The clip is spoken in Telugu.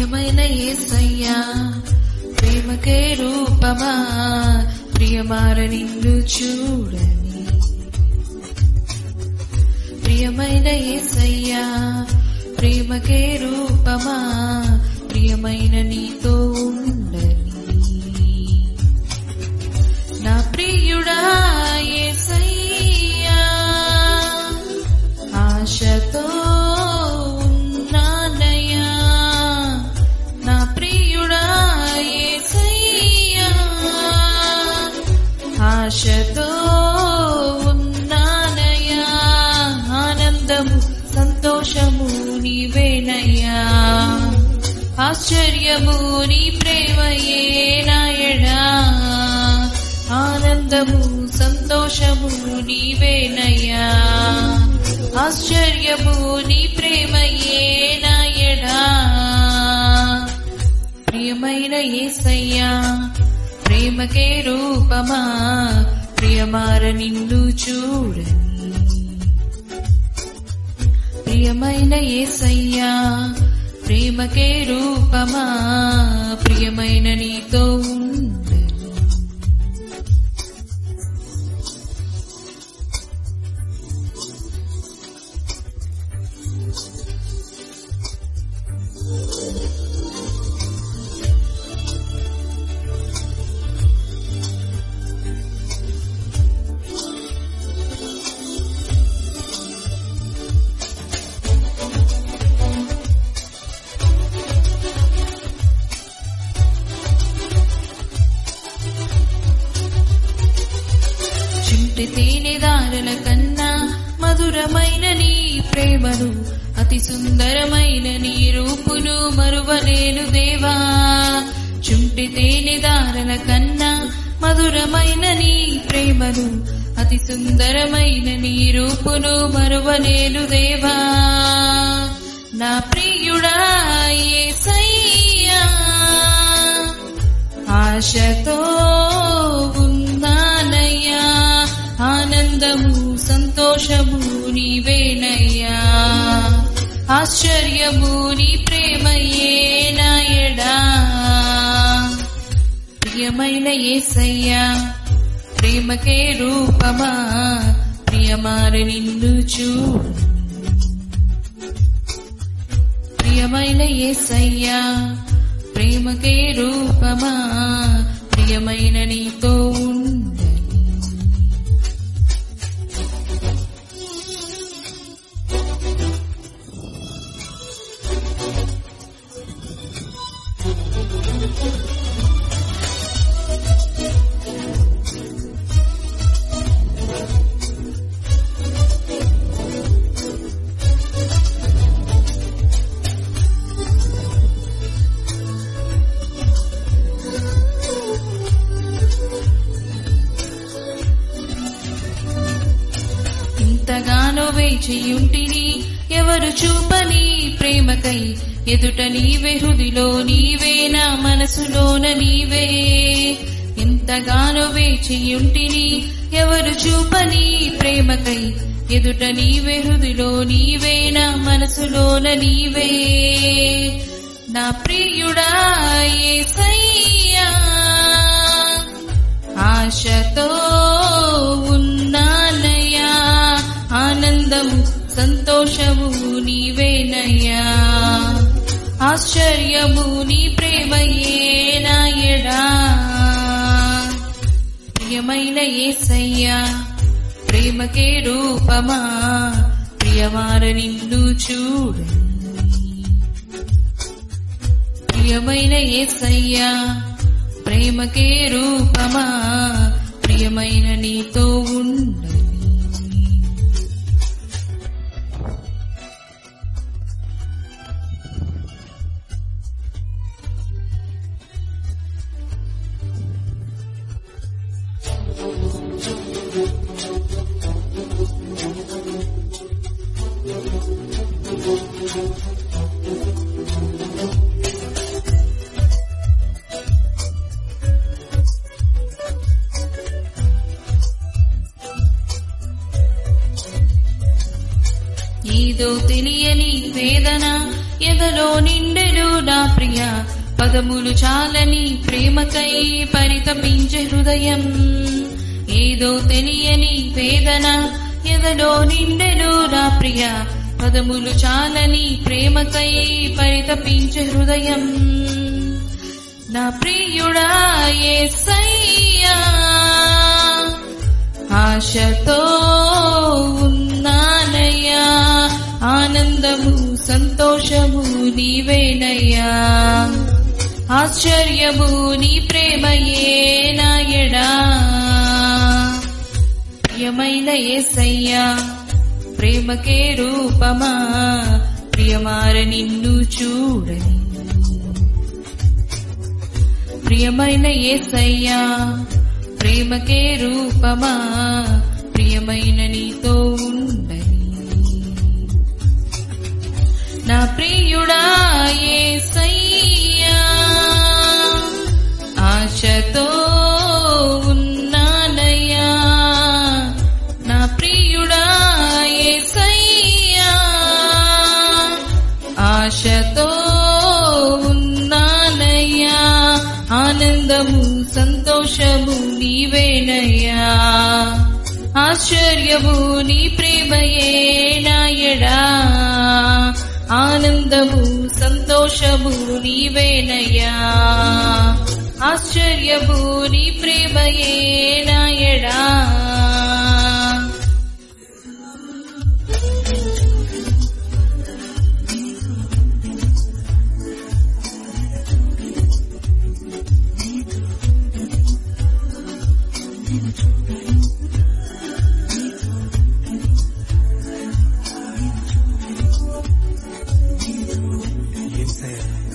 ప్రియమైన ఏసయ్యా ప్రేమకే రూపమా ప్రియమార నిన్ను చూడని ప్రియమైన ఏసయ్యా ప్రేమకే రూపమా ప్రియమైన నీతో ఉండని నా ప్రియుడా ఏసయ్యా ఆశతో ఉన్నానయ్యా నా ప్రియుడా ఏసయ్యా ఆశతో ఉన్నానయ్యా ఆనందము సంతోషము నీవేనయ్యా ఆశ్చర్యము నీ ప్రేమయే నాయడా ఆనందము సంతోషము నీవేనయ్యా ఆశ్చర్యము నీ ప్రేమయే నాయడా ప్రియమైన ఏసయ్యా ప్రేమకే రూపమా ప్రియమార నిన్ను చూడని ప్రియమైన ఏసయ్యా ప్రేమకే రూపమా ప్రియమైన నీతో ఉండని చుంటి తేనె దారుల కన్నా మధురమైన నీ ప్రేమను అతి సుందరమైన నీ రూపును మరువలేను దేవా చుంటి తేనె దారుల కన్నా మధురమైన నీ ప్రేమను అతి సుందరమైన నీ రూపును మరువలేను దేవా నా ప్రియుడా యేసయ్యా ఆశతో ఉన్నానయ్యా ఆనందము సంతోషము నీవేనయ్యా ఆశ్చర్యము నీ ప్రేమయే నాయడా ప్రియమైన ఏసయ్యా ప్రేమకే రూపమా ప్రియమార నిన్ను చూడు ప్రియమైన ఏసయ్యా ప్రేమకే రూపమా ప్రియమైన నీతో ఉండని ఇంతగానో వేచియుంటిని ఎవరు చూపని ప్రేమకై ఎదుట నీవే హృదిలో నీవే నా మనసులోన నీవే ఇంతగానో వేచియుంటిని ఎవరు చూపని ప్రేమకై ఎదుట నీవే హృదిలో నీవే నా మనసులోన నీవే నా ప్రియుడా యేసయ్యా ఆశతో ఉన్నానయ్యా ఆనందము సంతోషము నీవేనయ్యా ఆశ్చర్యము నీ ప్రేమయే నాయడా ప్రియమైన ఏసయ్యా ప్రేమకే రూపమా ప్రియమార నిన్ను చూడని ప్రియమైన ఏసయ్యా ప్రేమకే రూపమా ప్రియమైన నీతో ఉండని ఏదో తెలియని వేదన ఎదలో నిండెను నా ప్రియ పదములు చాలని ప్రేమకై పరితపించే హృదయం ఏదో తెలియని వేదన ఎదలో నిండెను నా ప్రియ పదములు చాలని ప్రేమకై పరితపించే హృదయం నా ప్రియుడా యేసయ్యా ఆశతో ఉన్నానయ్యా ఆనందము సంతోషము నీవేనయ్యా ఆశ్చర్యము నీ ప్రేమయే నాయడా ప్రియమైన యేసయ్యా ప్రేమకే రూపమా ప్రియమార నిన్ను చూడని ప్రియమైన యేసయ్యా ప్రేమకే రూపమా ప్రియమైన నీతో ఉండని నా ప్రియుడా యేసయ్యా ఆశతో ఉన్నానయ్యా నా ప్రియుడా యేసయ్యా ఆశతో ఉన్నానయ్యా ఆనందము సంతోషము నీవేనయ్యా ఆశ్చర్యము నీ ప్రేమయే నాయడా ఆనందము సంతోషము నీవేనయ్యా ఆశ్చర్యము నీ ప్రేమయే నాయడా ఏసయ్యా